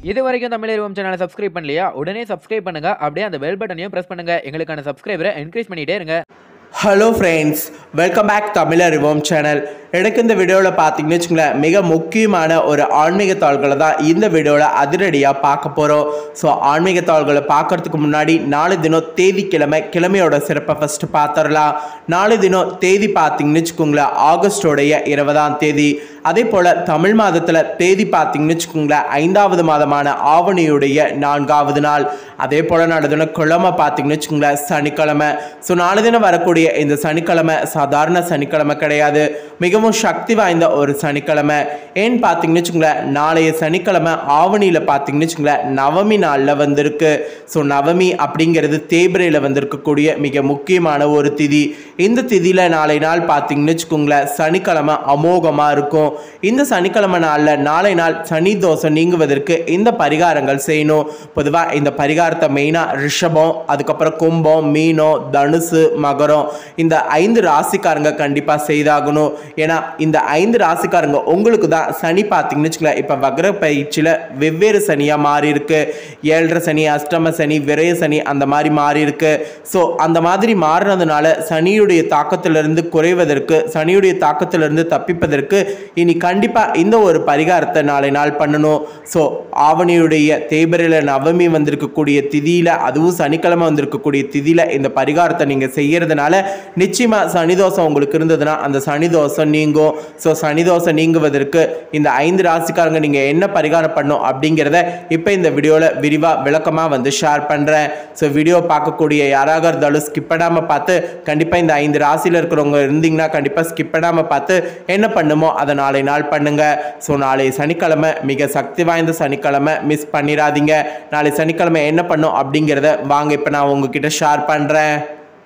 இது வரைக்கும் தமிழ் சேனலை சப்ஸ்கிரைப் பண்ணலையா உடனே சப்ஸ்கிரைப் பண்ணுங்க அப்படியே அந்த பெல் பட்டனையும் பிரஸ் பண்ணுங்க எங்களுக்கான சப்ஸ்கிரைபரை என்கரேஜ் பண்ணிட்டே இருங்க hello friends welcome back Tamil Arivom channel எனக்கு இந்த வீடியோவில் பார்த்தீங்கன்னு வச்சுங்களேன் மிக முக்கியமான ஒரு ஆன்மீக தாள்களை தான் இந்த வீடியோவில் அதிரடியாக பார்க்க போகிறோம் ஸோ ஆன்மீக தாள்களை பார்க்கறதுக்கு முன்னாடி நாலு தினம் தேதி கிழமை கிழமையோட சிறப்பை ஃபஸ்ட்டு பார்த்துடலாம் நாலு தினம் தேதி பார்த்தீங்கன்னு வச்சுக்கோங்களேன் ஆகஸ்டோடைய இருபதாம் தேதி அதே போல் தமிழ் மாதத்தில் தேதி பார்த்தீங்கன்னு வச்சுக்கோங்களேன் ஐந்தாவது மாதமான ஆவணியுடைய நான்காவது நாள் அதே போல் நாலு தினம் கிழமை பார்த்தீங்கன்னு வச்சுக்கோங்களேன் சனிக்கிழமை ஸோ நாலு தினம் வரக்கூடிய இந்த சனிக்கிழமை சாதாரண சனிக்கிழமை கிடையாது மிகவும் சக்தி வாய்ந்த ஒரு சனிக்கிழமை ஏன்னு பார்த்தீங்கன்னு வச்சுக்கோங்களேன் நாளைய சனிக்கிழமை ஆவணியில் பார்த்தீங்கன்னு வச்சுக்கோங்களேன் நவமி நாளில் வந்திருக்கு ஸோ நவமி அப்படிங்கிறது தேய்பிரையில் வந்திருக்கக்கூடிய மிக முக்கியமான ஒரு திதி இந்த திதியில் நாளை நாள் பார்த்தீங்கன்னு வச்சுக்கோங்களேன் சனிக்கிழமை அமோகமாக இருக்கும் இந்த சனிக்கிழமை நாளில் நாளை நாள் சனி தோஷம் நீங்குவதற்கு இந்த பரிகாரங்கள் செய்யணும் பொதுவாக இந்த பரிகாரத்தை மெயினாக ரிஷபம் அதுக்கப்புறம் கும்பம் மீனம் தனுசு மகரம் இந்த ஐந்து ராசிக்காரங்க கண்டிப்பாக செய்தாகணும் ஏன்னா இந்த ஐந்து ராசிக்காரங்க உங்களுக்கு தான் சனி பார்த்தீங்கன்னு வச்சுக்கோங்களேன் இப்போ வக்ர பயிற்சியில் வெவ்வேறு சனியாக மாறி இருக்கு ஏழரை சனி அஷ்டம சனி விரய சனி அந்த மாதிரி மாறி இருக்கு ஸோ அந்த மாதிரி மாறினதுனால சனியுடைய தாக்கத்திலிருந்து குறைவதற்கு சனியுடைய தாக்கத்திலிருந்து தப்பிப்பதற்கு இனி கண்டிப்பாக இந்த ஒரு பரிகாரத்தை நாளை நாள் பண்ணணும் ஸோ ஆவணியுடைய தேய்பிரையில் நவமி வந்திருக்கக்கூடிய திதியில் அதுவும் சனிக்கிழமை வந்திருக்கக்கூடிய திதியில் இந்த பரிகாரத்தை நீங்கள் செய்யறதுனால நிச்சயமாக சனிதோஷம் உங்களுக்கு இருந்ததுன்னா அந்த சனிதோஷம் நீங்கும் ஸோ சனிதோஷம் நீங்குவதற்கு இந்த ஐந்து ராசிக்காரங்க நீங்கள் என்ன பரிகாரம் பண்ணும் அப்படிங்கிறத இப்போ இந்த வீடியோவில் விரிவாக விளக்கமாக வந்து ஷேர் பண்ணுறேன் ஸோ வீடியோ பார்க்கக்கூடிய யாராக இருந்தாலும் ஸ்கிப் பண்ணாமல் பார்த்து கண்டிப்பாக இந்த ஐந்து ராசியில் இருக்கிறவங்க இருந்தீங்கன்னா கண்டிப்பாக ஸ்கிப் பண்ணாமல் பார்த்து என்ன பண்ணுமோ அதை நாளை நாள் பண்ணுங்க ஸோ நாளை சனிக்கிழமை மிக சக்தி வாய்ந்த சனிக்கிழமை மிஸ் பண்ணிடாதீங்க நாளை சனிக்கிழமை என்ன பண்ணும் அப்படிங்கிறத வாங்க இப்போ நான் உங்ககிட்ட ஷேர் பண்ணுறேன்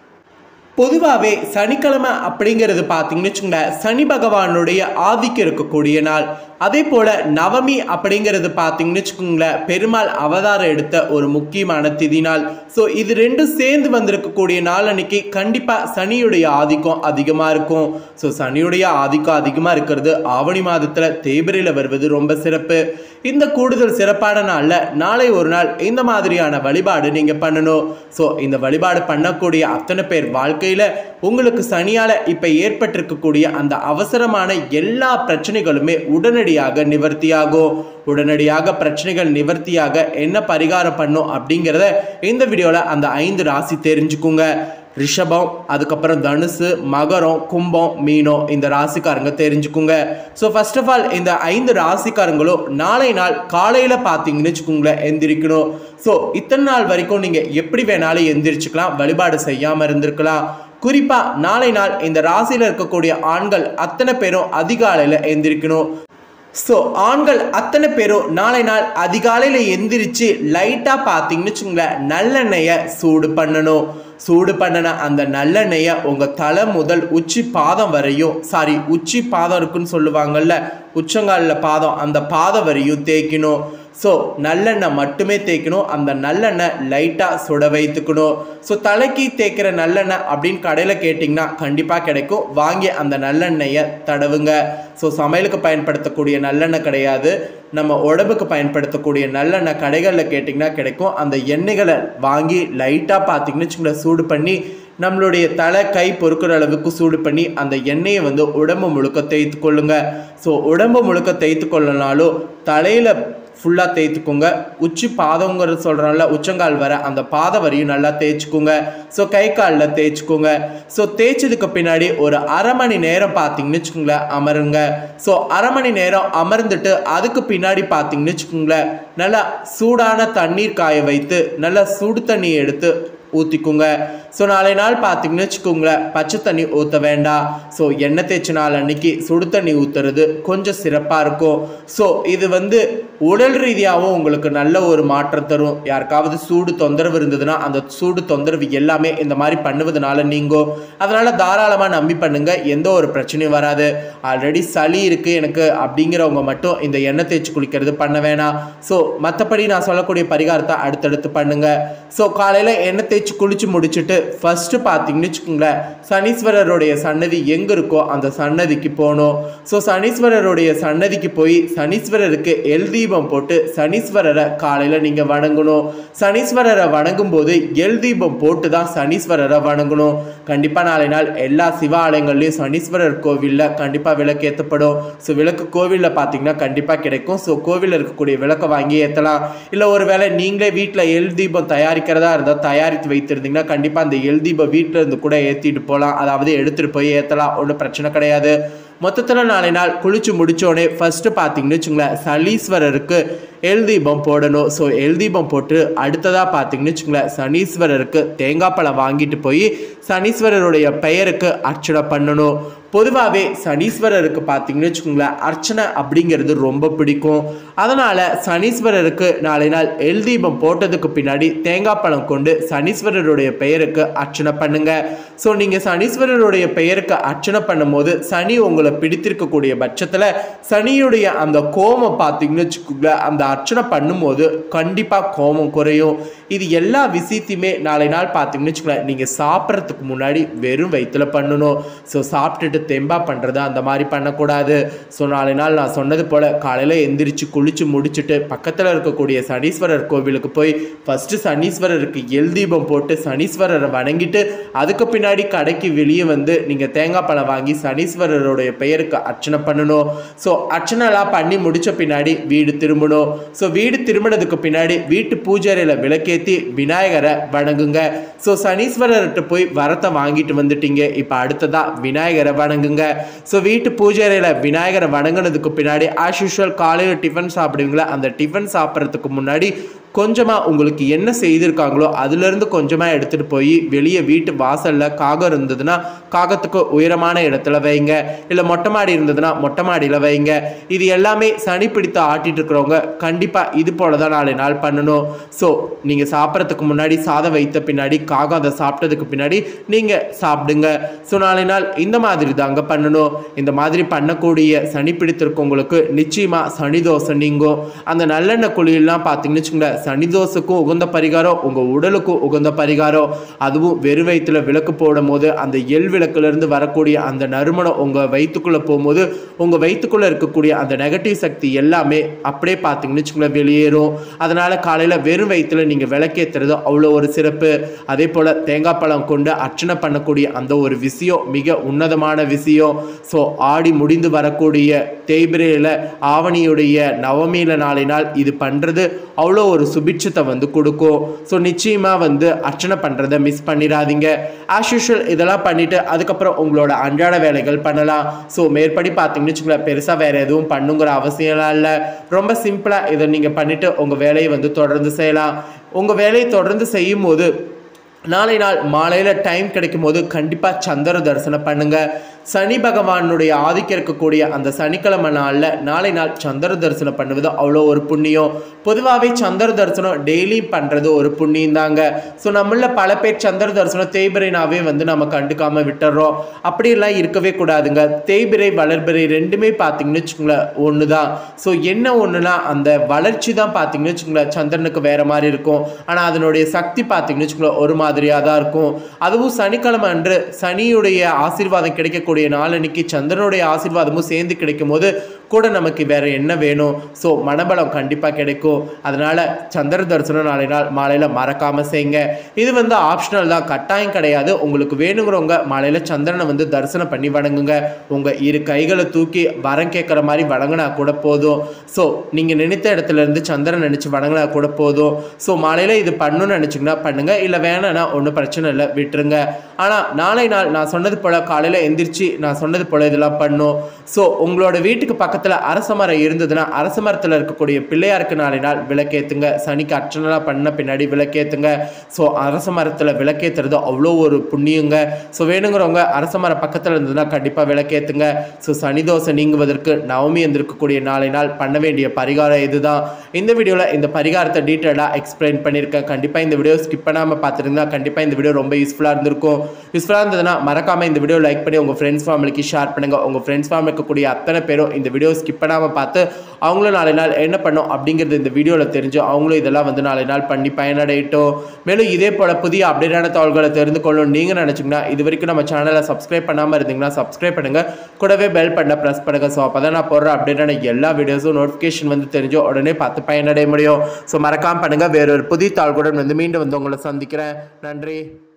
பொதுவாகவே சனிக்கிழமை அப்படிங்கிறது பார்த்தீங்கன்னு வச்சுங்களேன் சனி பகவானுடைய ஆதிக்கம் இருக்கக்கூடிய நாள் அதே போல் நவமி அப்படிங்கிறது பார்த்தீங்கன்னு வச்சுக்கோங்களேன் பெருமாள் அவதாரம் எடுத்த ஒரு முக்கியமான திதி நாள் ஸோ இது ரெண்டும் சேர்ந்து வந்திருக்கக்கூடிய நாள் அன்னைக்கு கண்டிப்பாக சனியுடைய ஆதிக்கம் அதிகமாக இருக்கும் ஸோ சனியுடைய ஆதிக்கம் அதிகமாக இருக்கிறது ஆவணி மாதத்தில் தேய்பிரையில் வருவது ரொம்ப சிறப்பு இந்த கூடுதல் சிறப்பான நாளில் நாளை ஒரு நாள் இந்த மாதிரியான வழிபாடு நீங்கள் பண்ணணும் ஸோ இந்த வழிபாடு பண்ணக்கூடிய அத்தனை பேர் வாழ்க்கையில் உங்களுக்கு சனியால் இப்போ ஏற்பட்டிருக்கக்கூடிய அந்த அவசரமான எல்லா பிரச்சனைகளுமே உடனடியாக நிவர்த்தியாகும் உடனடியாக பிரச்சனைகள் நிவர்த்தியாக என்ன பரிகாரம் பண்ணும் அப்படிங்கிறத இந்த வீடியோவில் அந்த ஐந்து ராசி தெரிஞ்சுக்குங்க ரிஷபம் அதுக்கப்புறம் தனுசு மகரம் கும்பம் மீனம் இந்த ராசிக்காரங்க தெரிஞ்சுக்குங்க ஸோ ஃபர்ஸ்ட் ஆஃப் ஆல் இந்த ஐந்து ராசிக்காரங்களும் நாளை நாள் காலையில் பார்த்தீங்கன்னு வச்சுக்கோங்களேன் எந்திரிக்கணும் ஸோ இத்தனை நாள் வரைக்கும் நீங்கள் எப்படி வேணாலும் எந்திரிச்சுக்கலாம் வழிபாடு செய்யாமல் இருந்திருக்கலாம் குறிப்பாக நாளை நாள் இந்த ராசியில் இருக்கக்கூடிய ஆண்கள் அத்தனை பேரும் அதிகாலையில் எந்திரிக்கணும் ஸோ ஆண்கள் அத்தனை பேரும் நாளை நாள் அதிகாலையில் எந்திரிச்சு லைட்டாக பார்த்தீங்கன்னு வச்சுங்களேன் நல்லெண்ணெயை சூடு பண்ணணும் சூடு பண்ணின அந்த நல்லெண்ணெயை உங்கள் தலை முதல் உச்சி பாதம் வரையும் சாரி உச்சி பாதம் இருக்குன்னு சொல்லுவாங்கல்ல உச்சங்காலில் பாதம் அந்த பாதம் வரையும் தேய்க்கணும் ஸோ நல்லெண்ணெய் மட்டுமே தேய்க்கணும் அந்த நல்லெண்ணெய் லைட்டாக சுட வைத்துக்கணும் ஸோ தலைக்கு தேய்க்கிற நல்லெண்ணெய் அப்படின்னு கடையில் கேட்டிங்கன்னா கண்டிப்பாக கிடைக்கும் வாங்கி அந்த நல்லெண்ணெயை தடவுங்க ஸோ சமையலுக்கு பயன்படுத்தக்கூடிய நல்லெண்ணெய் கிடையாது நம்ம உடம்புக்கு பயன்படுத்தக்கூடிய நல்லெண்ணெய் கடைகளில் கேட்டிங்கன்னா கிடைக்கும் அந்த எண்ணெய்களை வாங்கி லைட்டாக பார்த்தீங்கன்னு வச்சுக்கோங்களேன் சூடு பண்ணி நம்மளுடைய தலை கை பொறுக்கிற அளவுக்கு சூடு பண்ணி அந்த எண்ணெயை வந்து உடம்பு முழுக்க தேய்த்து கொள்ளுங்க ஸோ உடம்பு முழுக்க தேய்த்து கொள்ளனாலும் தலையில் ஃபுல்லாக தேய்த்துக்கோங்க உச்சி பாதங்கிறது சொல்கிறோம்ல உச்சங்கால் வர அந்த பாதம் வரையும் நல்லா தேய்ச்சிக்கோங்க ஸோ கை காலில் தேய்ச்சிக்கோங்க ஸோ தேய்ச்சதுக்கு பின்னாடி ஒரு அரை மணி நேரம் பார்த்தீங்கன்னு வச்சுக்கோங்களேன் அமருங்க ஸோ அரை மணி நேரம் அமர்ந்துட்டு அதுக்கு பின்னாடி பார்த்தீங்கன்னு வச்சுக்கோங்களேன் நல்லா சூடான தண்ணீர் காய வைத்து நல்லா சுடு தண்ணி எடுத்து ஊற்றிக்குங்க ஸோ நாளை நாள் பார்த்தீங்கன்னு வச்சுக்கோங்களேன் பச்சை தண்ணி ஊற்ற வேண்டாம் ஸோ எண்ணெய் தேய்ச்ச நாள் அன்னைக்கு சுடு தண்ணி ஊற்றுறது கொஞ்சம் சிறப்பாக இருக்கும் ஸோ இது வந்து உடல் ரீதியாகவும் உங்களுக்கு நல்ல ஒரு மாற்றம் தரும் யாருக்காவது சூடு தொந்தரவு இருந்ததுன்னா அந்த சூடு தொந்தரவு எல்லாமே இந்த மாதிரி பண்ணுவதனால நீங்கும் அதனால் தாராளமாக நம்பி பண்ணுங்க எந்த ஒரு பிரச்சனையும் வராது ஆல்ரெடி சளி இருக்குது எனக்கு அப்படிங்கிறவங்க மட்டும் இந்த எண்ணெய் தேய்ச்சி குளிக்கிறது பண்ண வேணாம் ஸோ மற்றபடி நான் சொல்லக்கூடிய பரிகாரத்தை அடுத்தடுத்து பண்ணுங்க ஸோ காலையில் எண்ணெய் தேய்ச்சி எந்திரிச்சு குளிச்சு முடிச்சுட்டு ஃபஸ்ட்டு பார்த்தீங்கன்னு வச்சுக்கோங்களேன் சனீஸ்வரருடைய சன்னதி எங்கே இருக்கோ அந்த சன்னதிக்கு போகணும் ஸோ சனீஸ்வரருடைய சன்னதிக்கு போய் சனீஸ்வரருக்கு எல் தீபம் போட்டு சனீஸ்வரரை காலையில் நீங்கள் வணங்கணும் சனீஸ்வரரை வணங்கும் போது எல் தீபம் போட்டு தான் சனீஸ்வரரை வணங்கணும் கண்டிப்பாக நாளை நாள் எல்லா சிவாலயங்கள்லையும் சனீஸ்வரர் கோவிலில் கண்டிப்பாக விளக்கு ஏற்றப்படும் ஸோ விளக்கு கோவிலில் பார்த்தீங்கன்னா கண்டிப்பாக கிடைக்கும் ஸோ கோவிலில் இருக்கக்கூடிய விளக்கை வாங்கி ஏற்றலாம் இல்லை ஒருவேளை நீங்களே வீட்டில் எல் தீபம் தயாரிக்கிறதா இருந்தால் தயாரித்து வைத்திருந்தீங்கன்னா கண்டிப்பாக அந்த எல் தீபம் வீட்டில் இருந்து கூட ஏற்றிட்டு போகலாம் அதாவது எடுத்துகிட்டு போய் ஏற்றலாம் ஒன்றும் பிரச்சனை கிடையாது மொத்தத்தில் நாளை நாள் குளிச்சு முடிச்சோடனே ஃபஸ்ட்டு பார்த்தீங்கன்னு வச்சுங்களேன் சனீஸ்வரருக்கு எல் தீபம் போடணும் ஸோ எல் தீபம் போட்டு அடுத்ததாக பார்த்தீங்கன்னு வச்சுங்களேன் சனீஸ்வரருக்கு தேங்காய் பழம் வாங்கிட்டு போய் சனீஸ்வரருடைய பெயருக்கு அர்ச்சனை பண்ணணும் பொதுவாகவே சனீஸ்வரருக்கு பார்த்தீங்கன்னு வச்சுக்கோங்களேன் அர்ச்சனை அப்படிங்கிறது ரொம்ப பிடிக்கும் அதனால் சனீஸ்வரருக்கு நாளை நாள் எல் தீபம் போட்டதுக்கு பின்னாடி தேங்காய் பழம் கொண்டு சனீஸ்வரருடைய பெயருக்கு அர்ச்சனை பண்ணுங்க ஸோ நீங்கள் சனீஸ்வரருடைய பெயருக்கு அர்ச்சனை பண்ணும்போது சனி உங்களை பிடித்திருக்கக்கூடிய பட்சத்தில் சனியுடைய அந்த கோமம் பார்த்தீங்கன்னு வச்சுக்கோங்களேன் அந்த அர்ச்சனை பண்ணும்போது கண்டிப்பாக கோமம் குறையும் இது எல்லா விஷயத்தையுமே நாளை நாள் பார்த்தீங்கன்னு வச்சுக்கோங்களேன் நீங்கள் சாப்பிட்றதுக்கு முன்னாடி வெறும் வயிற்றுல பண்ணணும் ஸோ சாப்பிட்டுட்டு தெம்பா பண்ணுறது அந்த மாதிரி பண்ணக்கூடாது ஸோ நாளை நாள் நான் சொன்னது போல் காலையில் எந்திரிச்சு குளிச்சு முடிச்சுட்டு பக்கத்தில் இருக்கக்கூடிய சனீஸ்வரர் கோவிலுக்கு போய் ஃபஸ்ட்டு சனீஸ்வரருக்கு எல் தீபம் போட்டு சனீஸ்வரரை வணங்கிட்டு அதுக்கு பின்னாடி கடைக்கு வெளியே வந்து நீங்கள் தேங்காய் பழம் வாங்கி சனீஸ்வரருடைய பெயருக்கு அர்ச்சனை பண்ணணும் ஸோ அர்ச்சனைலாம் பண்ணி முடிச்ச பின்னாடி வீடு திரும்பணும் ஸோ வீடு திரும்பினதுக்கு பின்னாடி வீட்டு பூஜைறையில் விளக்கேற்றி விநாயகரை வணங்குங்க ஸோ சனீஸ்வரர்கிட்ட போய் வரத்தை வாங்கிட்டு வந்துட்டீங்க இப்போ அடுத்ததா விநாயகரை வணங்குங்க ஸோ வீட்டு பூஜைறையில் விநாயகரை வணங்கினதுக்கு பின்னாடி ஆஸ் யூஷுவல் காலையில் டிஃபன் சாப்பிடுவீங்களா அந்த டிஃபன் சாப்பிட்றதுக்கு முன்னாடி கொஞ்சமாக உங்களுக்கு என்ன செய்திருக்காங்களோ அதுலேருந்து கொஞ்சமாக எடுத்துகிட்டு போய் வெளியே வீட்டு வாசலில் காகம் இருந்ததுன்னா காகத்துக்கு உயரமான இடத்துல வைங்க இல்லை மொட்டை மாடி இருந்ததுன்னா மொட்டை மாடியில் வைங்க இது எல்லாமே சனி பிடித்து ஆட்டிட்டு இருக்கிறவங்க கண்டிப்பாக இது போல தான் நாளை நாள் பண்ணணும் ஸோ நீங்கள் சாப்பிட்றதுக்கு முன்னாடி சாதம் வைத்த பின்னாடி காகம் அதை சாப்பிட்டதுக்கு பின்னாடி நீங்கள் சாப்பிடுங்க ஸோ நாளை நாள் இந்த மாதிரி தாங்க பண்ணணும் இந்த மாதிரி பண்ணக்கூடிய சனி பிடித்திருக்கவங்களுக்கு நிச்சயமாக சனி தோசை நீங்கும் அந்த நல்லெண்ணெய் குழியெல்லாம் பார்த்தீங்கன்னு வச்சுக்கோங்களேன் சனி தோசைக்கும் உகந்த பரிகாரம் உங்கள் உடலுக்கும் உகந்த பரிகாரம் அதுவும் வெறும் வயிற்றுல விளக்கு போடும் போது அந்த எல் விளக்குலேருந்து வரக்கூடிய அந்த நறுமணம் உங்கள் வயிற்றுக்குள்ளே போகும்போது உங்கள் வயிற்றுக்குள்ளே இருக்கக்கூடிய அந்த நெகட்டிவ் சக்தி எல்லாமே அப்படியே பார்த்தீங்கன்னு வச்சுக்கோங்களேன் வெளியேறும் அதனால் காலையில் வெறும் வயிற்றுல நீங்கள் விளக்கேற்றுறது அவ்வளோ ஒரு சிறப்பு அதே போல் தேங்காய் பழம் கொண்டு அர்ச்சனை பண்ணக்கூடிய அந்த ஒரு விஷயம் மிக உன்னதமான விஷயம் ஸோ ஆடி முடிந்து வரக்கூடிய தேய்பிரையில் ஆவணியுடைய நவமியில் நாளினால் இது பண்ணுறது அவ்வளோ ஒரு சுபிட்சத்தை வந்து கொடுக்கும் ஸோ நிச்சயமாக வந்து அர்ச்சனை பண்ணுறதை மிஸ் பண்ணிடாதீங்க ஆஸ் யூஷுவல் இதெல்லாம் பண்ணிவிட்டு அதுக்கப்புறம் உங்களோட அன்றாட வேலைகள் பண்ணலாம் ஸோ மேற்படி பார்த்தீங்கன்னு வச்சுக்கோங்களேன் பெருசாக வேறு எதுவும் பண்ணுங்கிற அவசியம்லாம் இல்லை ரொம்ப சிம்பிளாக இதை நீங்கள் பண்ணிவிட்டு உங்கள் வேலையை வந்து தொடர்ந்து செய்யலாம் உங்கள் வேலையை தொடர்ந்து செய்யும் போது நாளை நாள் மாலையில் டைம் கிடைக்கும் போது கண்டிப்பாக சந்திர தரிசனம் பண்ணுங்கள் சனி பகவானுடைய ஆதிக்கம் இருக்கக்கூடிய அந்த சனிக்கிழமை நாளில் நாளை நாள் சந்திர தரிசனம் பண்ணுவது அவ்வளோ ஒரு புண்ணியம் பொதுவாகவே சந்திர தரிசனம் டெய்லி பண்ணுறது ஒரு புண்ணியம் தாங்க ஸோ நம்மள பல பேர் சந்திர தரிசனம் தேய்பிரைனாவே வந்து நம்ம கண்டுக்காமல் விட்டுறோம் அப்படியெல்லாம் இருக்கவே கூடாதுங்க தேய்பிரை வளர்பிறை ரெண்டுமே பார்த்தீங்கன்னு வச்சுக்கோங்களேன் ஒன்று தான் ஸோ என்ன ஒன்றுனா அந்த வளர்ச்சி தான் பார்த்தீங்கன்னு வச்சுக்கோங்களேன் சந்திரனுக்கு வேற மாதிரி இருக்கும் ஆனால் அதனுடைய சக்தி பார்த்தீங்கன்னு வச்சுக்கோங்களேன் ஒரு மாதிரியாக தான் இருக்கும் அதுவும் சனிக்கிழமை அன்று சனியுடைய ஆசீர்வாதம் கிடைக்கக்கூடிய நாளன்னைக்கு சந்திரனுடைய ஆசீர்வாதமும் சேர்ந்து கிடைக்கும் போது கூட நமக்கு வேற என்ன வேணும் ஸோ மனபலம் கண்டிப்பாக கிடைக்கும் அதனால சந்திர தரிசனம் நாளை நாள் மாலையில் மறக்காம செய்யுங்க இது வந்து ஆப்ஷனல் தான் கட்டாயம் கிடையாது உங்களுக்கு வேணுங்கிறவங்க மாலையில் சந்திரனை வந்து தரிசனம் பண்ணி வணங்குங்க உங்கள் இரு கைகளை தூக்கி வரம் கேட்குற மாதிரி வணங்கினா கூட போதும் ஸோ நீங்கள் நினைத்த இடத்துல இருந்து சந்திரன் நினச்சி வணங்கினா கூட போதும் ஸோ மாலையில் இது பண்ணணும்னு நினச்சிங்கன்னா பண்ணுங்க இல்லை வேணாம்னா ஒன்றும் பிரச்சனை இல்லை விட்டுருங்க ஆனால் நாளை நாள் நான் சொன்னது போல் காலையில் எந்திரிச்சு நான் சொன்னது போல் இதெல்லாம் பண்ணும் ஸோ உங்களோட வீட்டுக்கு பக்கத்தில் அரச மரம் இருந்ததுன்னா அரச மரத்தில் இருக்கக்கூடிய பிள்ளையாருக்கு நாளை நாள் விளக்கேற்றுங்க சனிக்கு அர்ச்சனைலாம் பண்ண பின்னாடி விளக்கேற்றுங்க ஸோ அரச மரத்தில் விளக்கேற்றுறது அவ்வளோ ஒரு புண்ணியங்க ஸோ வேணுங்கிறவங்க அரச மரம் பக்கத்தில் இருந்ததுன்னா கண்டிப்பாக விளக்கேற்றுங்க ஸோ சனி தோசை நீங்குவதற்கு நவமி எந்திருக்கக்கூடிய நாளை நாள் பண்ண வேண்டிய பரிகாரம் இதுதான் இந்த வீடியோவில் இந்த பரிகாரத்தை டீட்டெயிலாக எக்ஸ்பிளைன் பண்ணியிருக்கேன் கண்டிப்பாக இந்த வீடியோ ஸ்கிப் பண்ணாமல் பார்த்துருந்தா கண்டிப்பாக இந்த வீடியோ ரொம்ப யூஸ்ஃபுல்லாக இருந்திருக்கும் யூஸ்ஃபுல்லாக இருந்ததுன்னா மறக்காமல் இந்த வீடியோ லைக் பண்ணி உங்கள் ஃப்ரெண்ட்ஸ் ஃபேமிலிக்கு ஷேர் பண்ணுங்கள் உங்கள் ஃப்ரெண்ட்ஸ் ஃபேமிலி இருக்கக்கூடிய அத்தனை பேரும் இந்த வீடியோ வீடியோ ஸ்கிப் பண்ணாமல் பார்த்து அவங்களும் நாளை நாள் என்ன பண்ணோம் அப்படிங்கிறது இந்த வீடியோவில் தெரிஞ்சு அவங்களும் இதெல்லாம் வந்து நாளை நாள் பண்ணி பயனடையட்டும் மேலும் இதே போல் புதிய அப்டேட்டான தகவல்களை தெரிந்து கொள்ளணும் நீங்கள் நினச்சிங்கன்னா இது வரைக்கும் நம்ம சேனலை சப்ஸ்கிரைப் பண்ணாமல் இருந்தீங்கன்னா சப்ஸ்கிரைப் பண்ணுங்கள் கூடவே பெல் பட்டனை ப்ரெஸ் பண்ணுங்கள் ஸோ அப்போ தான் நான் போடுற அப்டேட்டான எல்லா வீடியோஸும் நோட்டிஃபிகேஷன் வந்து தெரிஞ்சோ உடனே பார்த்து பயனடைய முடியும் ஸோ மறக்காமல் பண்ணுங்கள் வேறொரு புதிய தாள்களுடன் வந்து மீண்டும் வந்து உங்களை சந்திக்கிறேன் நன்றி